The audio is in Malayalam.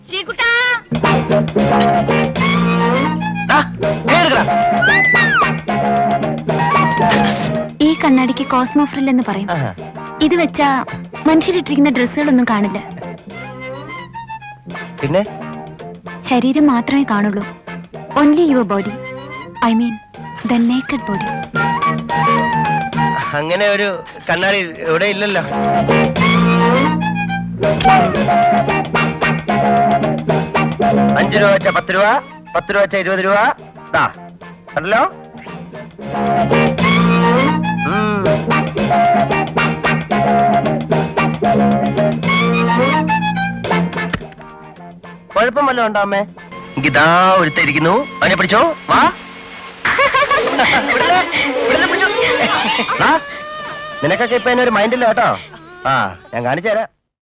ചീക്കുട്ടാ ദാ, കൈ എടുക്കടാ. ഈ കണ്ണാടിക്ക് കോസ്മോ ഫ്രിൽ എന്ന് പറയും ആഹാ. ഇത് വെച്ചാ മനുഷ്യരിട്ടിരിക്കുന്ന ഡ്രസ്സുകളൊന്നും കാണില്ല പിന്നെ ശരീരം മാത്രമേ കാണുള്ളൂ only your body I mean the naked body അങ്ങനെ ഒരു കണ്ണാടി ഇവിടെ ഇല്ലല്ലോ അഞ്ചു രൂപ വെച്ച പത്ത് രൂപ പത്ത് രൂപ വെച്ച ഇരുപത് രൂപ ദാ കണ്ടല്ലോ ഉം. കുഴപ്പം വല്ലതും ഉണ്ടോ അമ്മേ ഇതാ ഒരുത്തിരിക്കുന്നു അവനെ പിടിച്ചോ വാ വിടല്ലേ? വിടല്ലേ പിടിച്ചോ? ദാ, നിനക്കൊക്കെ ഇപ്പൊ എന്നെ ഒരു മൈൻഡില്ല കേട്ടോ ആ ഞാൻ കാണിച്ചു തരാം